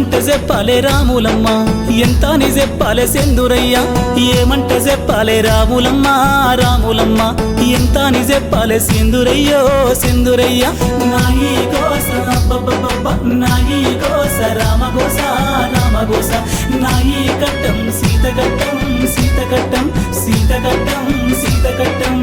ఏమంట చెప్పాలే రాములమ్మ ఎంత అని చెప్పాలే సెందురయ్య ఏమంట చెప్పాలే రాములమ్మ రాములమ్మ ఎంత అని చెప్పాలే సెందురయ్యో సెందురయ్య నాయి కోస అబ్బబ్బబ్బబ్బ, నాయి కోస రామగోస రామగోస నాయి కట్టం సీత కట్టం సీత కట్టం సీత కట్టం సీత కట్టం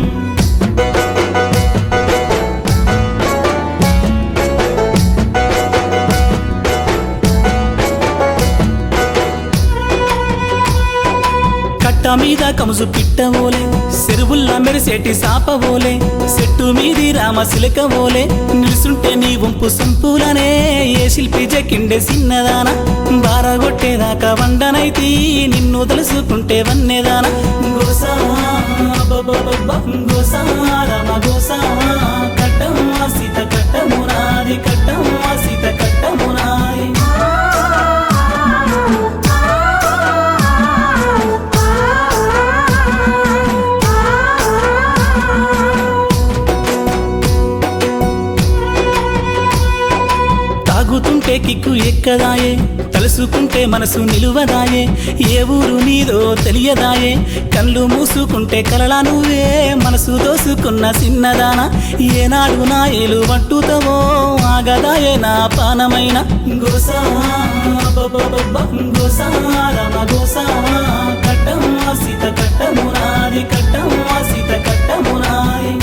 కట్ట మీద కముసు పిట్టవోలే చెరువుల్లా మెరిసేటి సాపవోలే చెట్టు మీది రామ సిలకవోలే నిలుసుంటే నీ వంపు సంపులనే ఏ శిల్పి జకిండే సిన్నదాన బారగొట్టేదాకా వండనైతి నిన్ను తెలుసుకుంటే వన్నేదాన గోసా అబ్బబ్బబ్బబ్బ, గోసా రామ గోసా కట్టమ్మా సీత కట్టమునాది కట్టమ్మా సీత కట్టమునాది తాగుతుంటే కిక్కు ఎక్కదాయే తలుసుకుంటే మనసు నిలువదాయే ఏ ఊరు నీదో తెలియదాయే కళ్ళు మూసుకుంటే కలలా నువ్వే మనసు దోసుకున్న చిన్నదాన ఏనాడు నా ఏలు పట్టుతావో ఆగదాయే నా పానమైన గోసా అబ్బబ్బబ్బబ్బ, గోసా రమ గోసా కట్టమ్మా సీత కట్టమునాది కట్టమ్మా సీత కట్టమునాది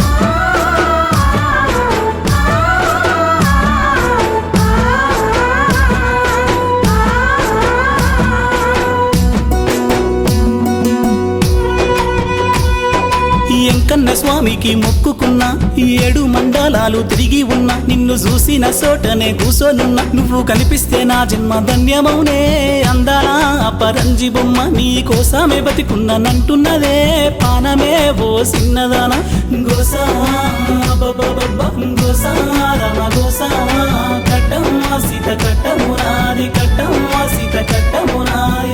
ఎంకన్న స్వామికి మొక్కుకున్నా ఏడు మండలాలు తిరిగి ఉన్నా నిన్ను చూసిన చోటనే కూసోనున్నా నువ్వు కనిపిస్తే నా జన్మ ధన్యమౌనే అందాల అపరంజి బొమ్మ నీ కోసమే బతికున్నానంటున్నదే పానమే ఓ సిన్నదాన గోసా అబ్బబ్బబ్బబ్బ, గోసా రమ గోసా కట్టమ్మా సీత కట్టమునాది కట్టమ్మా సీత కట్టమునాది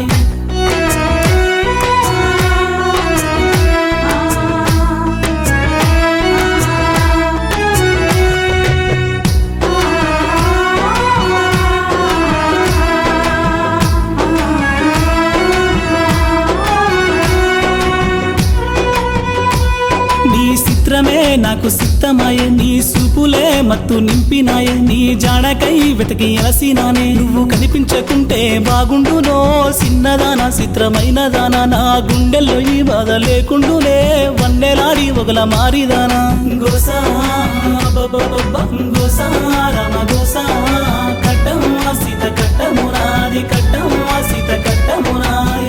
నీ చిత్రమే నాకు సిద్ధమాయే నీ సూపులే మత్తు నింపినాయే నీ జాడకై వెతకి అలసినానే నువ్వు కనిపించకుంటే బాగుండునో చిన్నదానా చిత్రమైనదానా నా గుండెల్లో ఈ బాధ లేకుండునే వన్నెలాడి ఒకల మారిదానా గోసా అబ్బబ్బబ్బబ్బ, గోసా రామ గోసా కట్టమ్మా సీత కట్టమునాది కట్టమ్మా సీత కట్టమునాది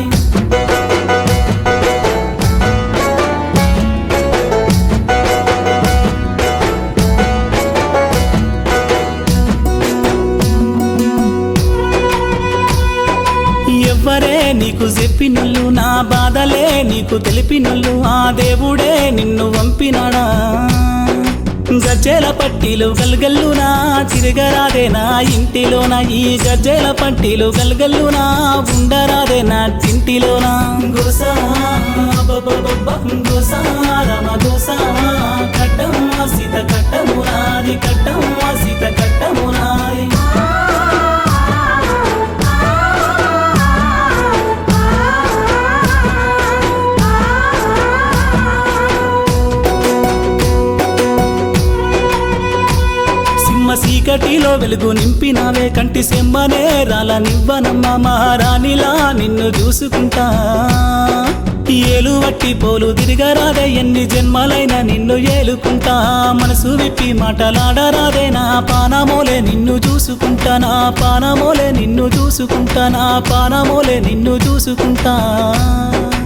ఎవ్వరే నీకు చెప్పినొల్లు నా బాధలే నీకు తెలిపినొల్లు ఆ దేవుడే నిన్ను పంపినాడా గజ్జెల పట్టీలు గల్గల్లునా తిరగరాదే నా ఇంటిలోన ఈ గజ్జెల పట్టీలు గల్గల్లునా ఉండరాదే నా ఇంటిలోన గోసా అబ్బబ్బబ్బబ్బ, గోసా రమ గోసా కట్టమ్మా సీత కట్టమునాది కట్టమ్మా సీత కట్టమునాది సింహ చీకటిలో వెలుగు నింపినావే కంటి సెమ్మనే రాల నివ్వనమ్మ మహారాణిలా నిన్ను చూసుకుంటా ఏలు వట్టి పోలు తిరగరాదే ఎన్ని జన్మలైనా నిన్ను ఏలుకుంటా మనసు విప్పి మాటలాడరాదే నా పానమోలే నిన్ను చూసుకుంటా నా పానమోలే నిన్ను చూసుకుంటా నా పానమోలే నిన్ను చూసుకుంటా